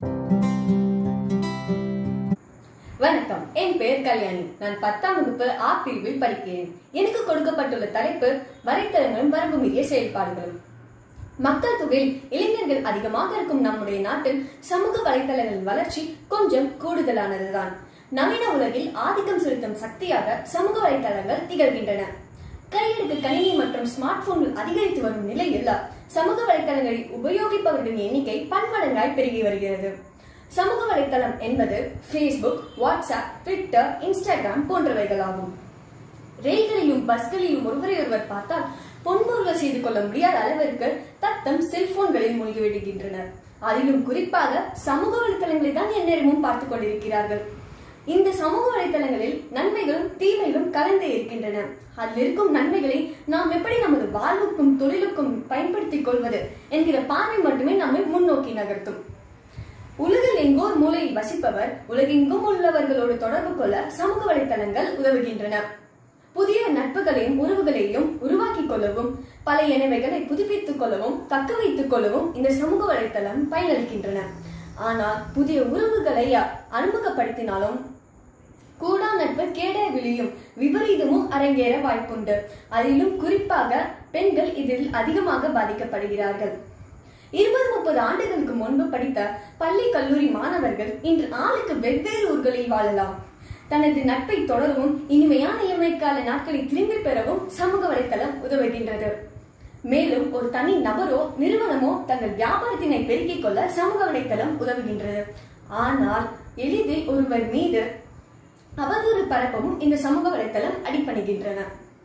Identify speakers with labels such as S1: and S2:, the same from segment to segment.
S1: வணக்கம் என் பெயர் கல்யாணி நான் பத்தாம் வகுப்பு ஆ பிரிவில் படிக்கிறேன் எனக்கு கொடுக்கப்பட்டுள்ள தலைப்பு வலைத்தளங்களும் வரம்பு மீறிய செயல்பாடுகளும் மக்கள் தொகையில் இளைஞர்கள் அதிகமாக இருக்கும் நம்முடைய நாட்டில் சமூக வலைத்தளங்களின் வளர்ச்சி கொஞ்சம் கூடுதலானதுதான் நவீன உலகில் ஆதிக்கம் செலுத்தும் சக்தியாக சமூக வலைத்தளங்கள் திகழ்கின்றன கையெழுத்து கணினி மற்றும் ஸ்மார்ட் போன்கள் அதிகரித்து வரும் நிலையில் சமூக வலைத்தளங்களை உபயோகிப்பவர்களின் எண்ணிக்கை பன்மடங்காய் பெருகி வருகிறது சமூக வலைத்தளம் என்பது ஃபேஸ்புக் வாட்ஸ்அப் ட்விட்டர் இன்ஸ்டாகிராம் போன்றவைகளாகும் ரயில்களிலும் பஸ்களிலும் ஒருவரை ஒருவர் பார்த்தால் பொன்முறுவல் செய்து கொள்ள முடியாத அளவிற்கு தத்தம் செல்போன்களில் மூழ்கிவிடுகின்றனர் அதிலும் குறிப்பாக சமூக வலைத்தளங்களை தான் எந்நேரமும் பார்த்துக் கொண்டிருக்கிறார்கள் இந்த சமூக வலைத்தளங்களில் நன்மைகளும் தீமைகளும் கலந்தே இருக்கின்றன அதில் இருக்கும் நன்மைகளை நாம் எப்படி நமது வாழ்வுக்கும் தொழிலுக்கும் பயன்படுத்திக் கொள்வது என்கிற பார்வை மட்டுமே நம்மை முன்னோக்கி நகர்த்தும் உலகில் எங்கோர் மூலையில் வசிப்பவர் உலகெங்கும் உள்ளவர்களோடு தொடர்பு கொள்ள சமூக வலைத்தளங்கள் உதவுகின்றன புதிய நட்புகளையும் உறவுகளையும் உருவாக்கிக் கொள்ளவும் பழைய இணைவைகளை புதுப்பித்துக் கொள்ளவும் தக்க வைத்துக் கொள்ளவும் இந்த சமூக வலைத்தளம் பயனளிக்கின்றன ஆனால் புதிய உறவுகளை அறிமுகப்படுத்தினாலும் கூடா நட்பு கேட விழியும் விபரீதமும் அரங்கேற வாய்ப்புண்டு அதிலும் குறிப்பாக பெண்கள் இதில் அதிகமாக பாதிக்கப்படுகிறார்கள் இருபது முப்பது ஆண்டுகளுக்கு முன்பு படித்த பள்ளி கல்லூரி மாணவர்கள் இன்று ஆளுக்கு வெவ்வேறு ஊர்களில் வாழலாம் தனது நட்பை தொடரவும் இனிமையான இளமைக்கால நாட்களை திரும்பி பெறவும் சமூக வலைத்தளம் உதவுகின்றது மேலும் ஒரு தனி நபரோ நிறுவனமோ தங்கள் வியாபாரத்தினை பெருக்கிக் கொள்ள சமூக வலைத்தளம் உதவுகின்றது ஆனால் எளிதில் ஒருவர் மீது அவதூறு பரப்பவும் இந்த சமூக வலைத்தளம் அடிப்பணிகின்றன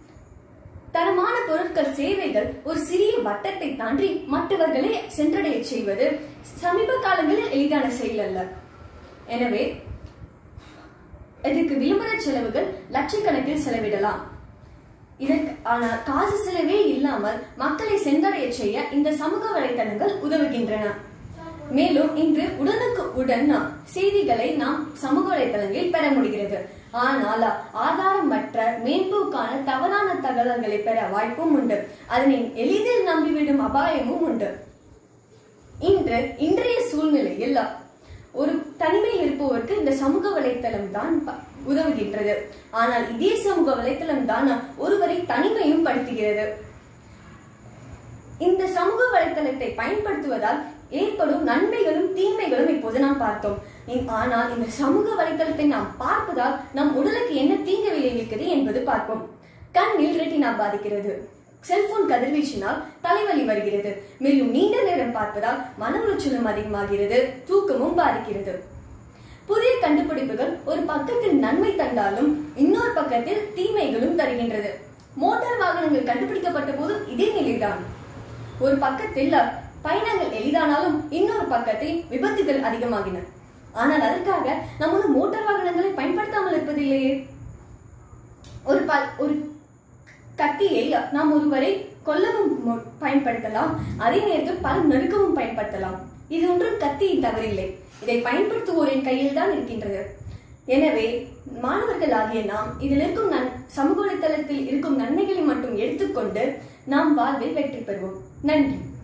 S1: தரமான பொருட்கள் சேவைகள் ஒரு சிறிய வட்டத்தை தாண்டி மற்றவர்களை சென்றடைய செய்வது சமீப காலங்களில் எளிதான செயல் அல்ல எனவே இதற்கு விளம்பர செலவுகள் லட்சக்கணக்கில் செலவிடலாம் இதற்கு ஆனால் காசு செலவே இல்லாமல் மக்களை சென்றடைய செய்ய இந்த சமூக வலைத்தளங்கள் உதவுகின்றன மேலும் இன்று உடனுக்கு உடன் செய்திகளை நாம் சமூக வலைத்தளங்களில் பெற முடிகிறது ஆனால் ஆதாரமற்ற மேம்போக்கான தவறான தகவல்களை பெற வாய்ப்பும் உண்டு அதனை எளிதில் நம்பிவிடும் அபாயமும் உண்டு இன்று இன்றைய சூழ்நிலையில் ஒரு தனிமையில் இருப்பவருக்கு இந்த சமூக வலைத்தளம் தான் உதவுகின்றது ஆனால் இதே சமூக வலைத்தளம் தான் ஒருவரை தனிமையும் படுத்துகிறது இந்த சமூக வலைத்தளத்தை பயன்படுத்துவதால் ஏற்படும் நன்மைகளும் தீமைகளும் இப்போது நாம் பார்த்தோம் ஆனால் இந்த சமூக வலைத்தளத்தை நாம் பார்ப்பதால் நம் உடலுக்கு என்ன தீங்கு விளைவிக்கிறது என்பது பார்ப்போம் கண்ணில் ரெட்டினா பாதிக்கிறது செல்போன் கதிர்வீச்சினால் தலைவலி வருகிறது மேலும் நீண்ட நேரம் பார்ப்பதால் மன உளைச்சலும் அதிகமாகிறது தூக்கமும் பாதிக்கிறது புதிய கண்டுபிடிப்புகள் ஒரு பக்கத்தில் நன்மை தந்தாலும் இன்னொரு பக்கத்தில் தீமைகளும் தருகின்றது மோட்டார் வாகனங்கள் கண்டுபிடிக்கப்பட்ட போதும் இதே நிலைதான் ஒரு பக்கத்தில் பயணங்கள் எளிதானாலும் இன்னொரு பக்கத்தில் விபத்துகள் அதிகமாகின ஆனால் அதற்காக நம்மளோட மோட்டார் வாகனங்களை பயன்படுத்தாமல் இருப்பதில்லையே ஒரு ப ஒரு கத்தியை நாம் ஒருவரை கொல்லவும் பயன்படுத்தலாம் அதே நேரத்தில் பல நெருக்கவும் பயன்படுத்தலாம் இது ஒன்றும் கத்தியின் தவறில்லை இதை பயன்படுத்துவோரின் கையில் தான் இருக்கின்றது எனவே மாணவர்கள் ஆகிய நாம் இதில் இருக்கும் நன் சமூக வலைத்தளத்தில் இருக்கும் நன்மைகளை மட்டும் எடுத்துக்கொண்டு நாம் வாழ்வில் வெற்றி பெறுவோம் நன்றி